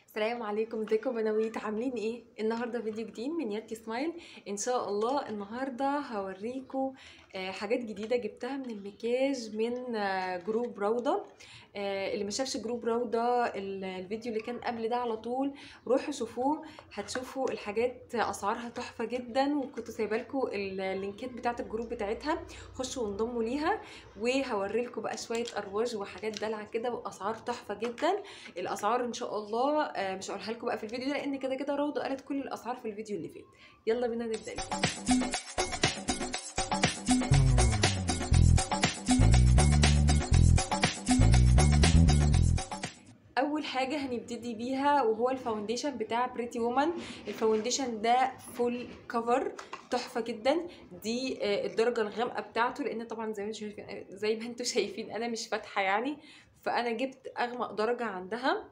السلام عليكم ازيكم بنويت عاملين ايه النهارده فيديو جديد من ياتي سمايل ان شاء الله النهارده هوريكم آه، حاجات جديده جبتها من المكياج من آه، جروب روضه آه، اللي ما شافش جروب روضه ال- الفيديو اللي كان قبل ده على طول روحوا شوفوه هتشوفوا الحاجات اسعارها تحفه جدا وكنت سايبه لكم اللينكات بتاعت الجروب بتاعتها خشوا وانضموا ليها وهوريلكم بقى شويه ارواج وحاجات دلع كده واسعار تحفه جدا الاسعار ان شاء الله آه، مش هقولها لكم بقى في الفيديو ده لان كده كده روضه قالت كل الاسعار في الفيديو اللي فات يلا بينا نبدا الفيديو. اول حاجه هنبتدي بيها وهو الفاونديشن بتاع بريتي وومن الفاونديشن ده فول كفر تحفه جدا دي آه، الدرجه الغامقه بتاعته لان طبعا زي ما انتم شايفين زي ما انتم شايفين انا مش فاتحه يعني فانا جبت اغمق درجه عندها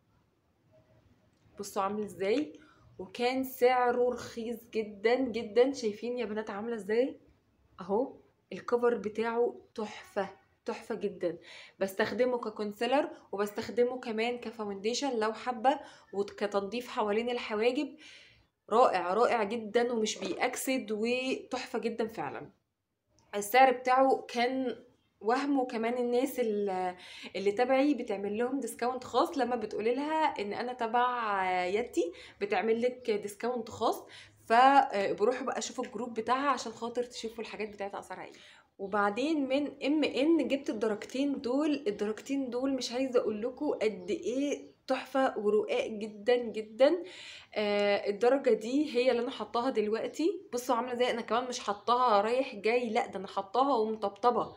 بصوا عامل ازاي وكان سعره رخيص جدا جدا شايفين يا بنات عامله ازاي اهو الكفر بتاعه تحفه تحفه جدا بستخدمه ككونسيلر وبستخدمه كمان كفاونديشن لو حابه وكتنظيف حوالين الحواجب رائع رائع جدا ومش بيأكسد وتحفه جدا فعلا السعر بتاعه كان وهم وكمان الناس اللي اللي تبعي بتعمل لهم ديسكاونت خاص لما بتقولي لها ان انا تبع ياتي بتعمل لك ديسكاونت خاص فبروحوا بقى شوفوا الجروب بتاعها عشان خاطر تشوفوا الحاجات بتاعتها اسعارها ايه وبعدين من ام ان جبت الدرجتين دول الدرجتين دول مش عايزه اقول لكم قد ايه تحفه ورقاق جدا جدا آه الدرجه دي هي اللي انا حطاها دلوقتي بصوا عامله ازاي انا كمان مش حطاها رايح جاي لا ده انا حطاها ومطبطبه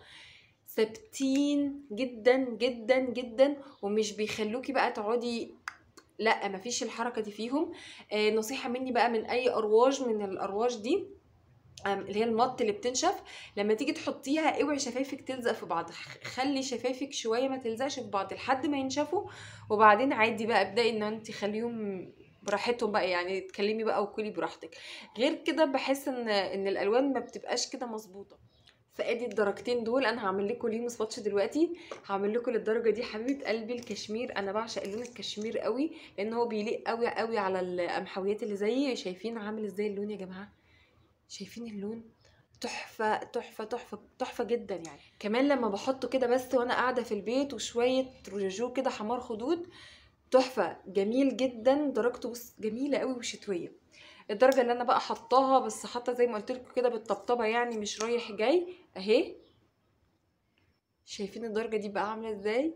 ثابتين جدا جدا جدا ومش بيخلوكي بقى تقعدي لا مفيش الحركه دي فيهم آه نصيحه مني بقى من اي ارواج من الارواج دي آم، اللي هي المط اللي بتنشف لما تيجي تحطيها اوعي شفايفك تلزق في بعض خ- خلي شفايفك شويه ما تلزقش في بعض لحد ما ينشفوا وبعدين عادي بقى ابداي ان انت خليهم براحتهم بقى يعني اتكلمي بقى وكلي براحتك غير كده بحس ان ان الالوان ما بتبقاش كده مظبوطه فادي الدرجتين دول انا هعمل لكم ليهم سباتش دلوقتي هعمل لكم للدرجه دي حبيبه قلبي الكشمير انا بعشق لون الكشمير قوي لان هو بيليق قوي قوي على القمحويات اللي زيي شايفين عامل ازاي اللون يا جماعه شايفين اللون تحفه تحفه تحفه تحفه جدا يعني كمان لما بحطه كده بس وانا قاعده في البيت وشويه رجاجو كده حمار خدود تحفه جميل جدا درجته بص جميله قوي وشتويه الدرجه اللي انا بقى حطاها بس حاطه زي ما قلت لكم كده بالطبطبه يعني مش رايح جاي اهي شايفين الدرجه دي بقى عامله ازاي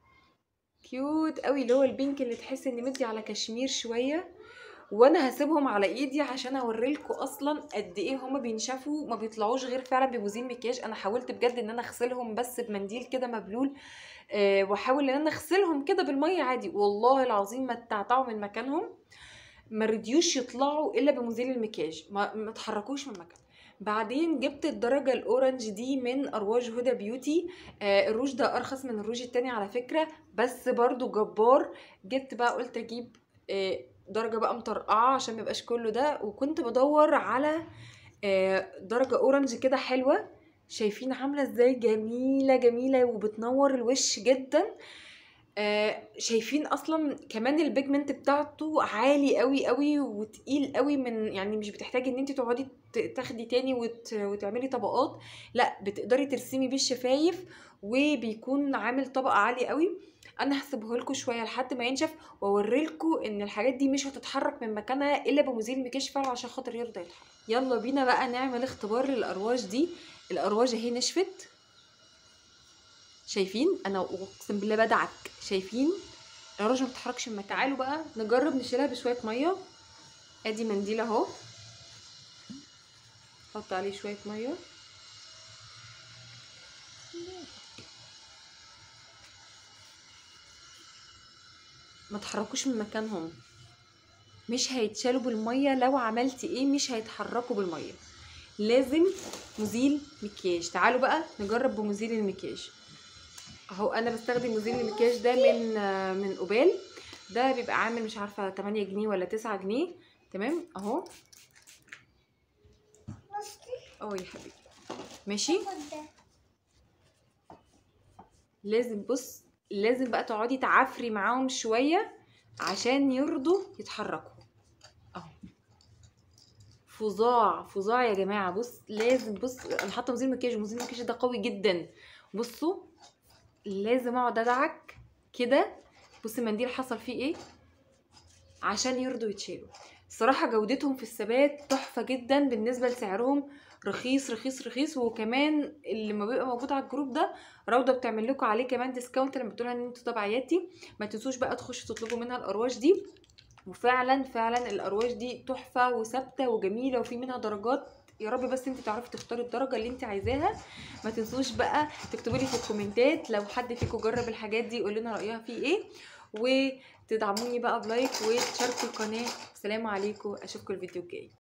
كيوت قوي اللي هو البينك اللي تحس ان مدي على كشمير شويه وانا هسيبهم على ايدي عشان اوريلكم اصلا قد ايه هما بينشفوا ما بيطلعوش غير فعلا بمزيل مكياج انا حاولت بجد ان انا اغسلهم بس بمنديل كده مبلول أه واحاول ان انا اغسلهم كده بالميه عادي والله العظيم ما اتعتعوا من مكانهم ما رضيوش يطلعوا الا بمزيل المكياج ما, ما اتحركوش من مكان بعدين جبت الدرجة الأورنج دي من أرواج هدى بيوتي آه الروج ده أرخص من الروج التاني على فكرة بس برضو جبار جبت بقى قلت أجيب آه درجة بقى مطرقعة عشان ميبقاش كله ده وكنت بدور على آه درجة أورنج كده حلوة شايفين عاملة ازاي جميلة جميلة وبتنور الوش جدا آه، شايفين اصلا كمان البيجمنت بتاعته عالي قوي قوي وتقيل قوي من يعني مش بتحتاجي ان انت تقعدي ت- تاخدي تاني وت... وتعملي طبقات لا بتقدري ترسمي بيه الشفايف وبيكون عامل طبقه عاليه قوي انا هسيبه لكم شويه لحد ما ينشف واوريلكم ان الحاجات دي مش هتتحرك من مكانها الا بمزيل مكياج فعلا عشان خاطر يرضى يتحرك يلا بينا بقى نعمل اختبار للارواج دي الارواج اهي نشفت شايفين انا اقسم بالله بدعك شايفين الرجل ما بتتحركش من مكان تعالوا بقى نجرب نشيلها بشويه ميه ادي منديل اهو حط عليه شويه ميه ما تحركوش من مكانهم مش هيتشالوا بالميه لو عملتي ايه مش هيتحركوا بالميه لازم مزيل مكياج تعالوا بقى نجرب بمزيل المكياج اهو انا بستخدم مزيل المكياج ده من آه، من اوبال ده بيبقى عامل مش عارفه 8 جنيه ولا 9 جنيه تمام اهو اه يا حبيبي ماشي لازم بص لازم بقى تقعدي تعفري معاهم شويه عشان يرضوا يتحركوا اهو فظاع فظاع يا جماعه بص لازم بص انا حاطه مزيل مكياج ومزيل المكياج ده قوي جدا بصوا لازم اقعد ادعك كده بص المنديل حصل فيه ايه عشان يرضوا يتشالوا الصراحه جودتهم في الثبات تحفه جدا بالنسبه لسعرهم رخيص رخيص رخيص وكمان اللي ما بيبقى موجود على الجروب ده روضه بتعمل لكم عليه كمان ديسكاونت لما بتقولها ان انتوا تبع عيادتي ما تنسوش بقى تخشوا تطلبوا منها الارواش دي وفعلا فعلا الارواش دي تحفه وثابته وجميله وفي منها درجات يا رب بس انت تعرفي تختاري الدرجه اللي انت عايزاها ما تنسوش بقى تكتبوا لي في الكومنتات لو حد فيكم جرب الحاجات دي يقول لنا رايها فيه ايه وتدعموني بقى بلايك وتشاركوا القناه السلام عليكم اشوفكم الفيديو الجاي